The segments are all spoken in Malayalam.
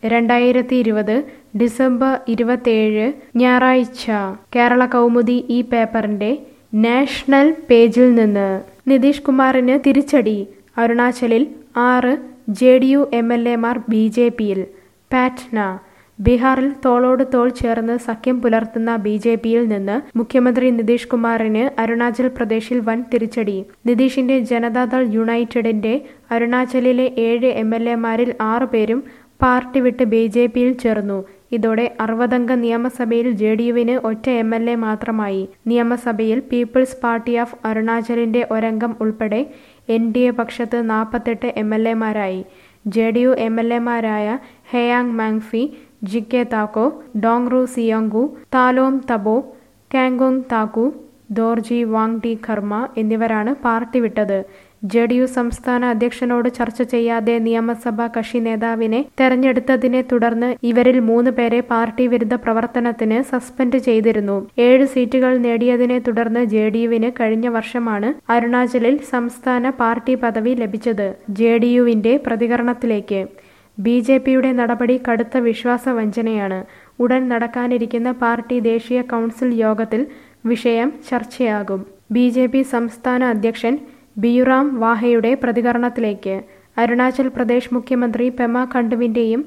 രണ്ടായിരത്തി ഇരുപത് ഡിസംബർ ഇരുപത്തേഴ് ഞായറാഴ്ച കേരള കൗമുദി ഈ പേപ്പറിന്റെ നാഷണൽ പേജിൽ നിന്ന് നിതീഷ് കുമാറിന് തിരിച്ചടി അരുണാചലിൽ ആറ് J D U M L എമാർ ബി ജെ പിയിൽ പാറ്റ്ന ബീഹാറിൽ തോളോട് തോൾ ചേർന്ന് സഖ്യം പുലർത്തുന്ന ബി ജെ പിയിൽ നിന്ന് മുഖ്യമന്ത്രി നിതീഷ് കുമാറിന് അരുണാചൽ പ്രദേശിൽ വൻ തിരിച്ചടി നിതീഷിന്റെ ജനതാദൾ യുണൈറ്റഡിന്റെ അരുണാചലിലെ ഏഴ് എം എൽ എമാരിൽ ആറ് പേരും പാർട്ടി വിട്ട് ബി ജെ പിയിൽ ചേർന്നു ഇതോടെ അറുപതംഗ നിയമസഭയിൽ ജെ ഡി യുവിന് ഒറ്റ എം എൽ എ മാത്രമായി നിയമസഭയിൽ പീപ്പിൾസ് പാർട്ടി ഓഫ് അരുണാചലിന്റെ ഒരംഗം ഉൾപ്പെടെ എൻ ഡി എ പക്ഷത്ത് നാൽപ്പത്തെട്ട് എം എൽ എമാരായി J D U M L എമാരായ ഹെയാങ് മാങ്ഫി ജിക്കെ താക്കോ ഡോങ്റു സിയോങ്കു താലോം തബോ കാങ്കോങ് താക്കു ദോർജി വാങ്ടി ഖർമ എന്നിവരാണ് പാർട്ടി വിട്ടത് ജെ ഡി യു സംസ്ഥാന അധ്യക്ഷനോട് ചർച്ച ചെയ്യാതെ നിയമസഭാ കക്ഷി നേതാവിനെ തെരഞ്ഞെടുത്തതിനെ തുടർന്ന് ഇവരിൽ മൂന്ന് പേരെ പാർട്ടി വിരുദ്ധ പ്രവർത്തനത്തിന് സസ്പെൻഡ് ചെയ്തിരുന്നു ഏഴ് സീറ്റുകൾ നേടിയതിനെ തുടർന്ന് ജെ ഡി യുവിന് കഴിഞ്ഞ വർഷമാണ് അരുണാചലിൽ സംസ്ഥാന പാർട്ടി പദവി ലഭിച്ചത് ജെ ഡി യുവിന്റെ പ്രതികരണത്തിലേക്ക് ബി ജെ പിയുടെ നടപടി കടുത്ത വിശ്വാസവഞ്ചനയാണ് ഉടൻ നടക്കാനിരിക്കുന്ന പാർട്ടി ദേശീയ കൗൺസിൽ യോഗത്തിൽ വിഷയം ചർച്ചയാകും ബി ജെ പി സംസ്ഥാന അധ്യക്ഷൻ ബിയുറാം വാഹയുടെ പ്രതികരണത്തിലേക്ക് അരുണാചൽ പ്രദേശ് മുഖ്യമന്ത്രി പെമ ഖണ്ഡുവിന്റെയും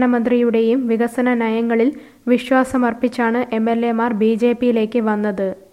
പ്രധാനമന്ത്രിയുടെയും വികസന നയങ്ങളിൽ വിശ്വാസമർപ്പിച്ചാണ് എം എൽ എമാർ ബി ജെ പിയിലേക്ക് വന്നത്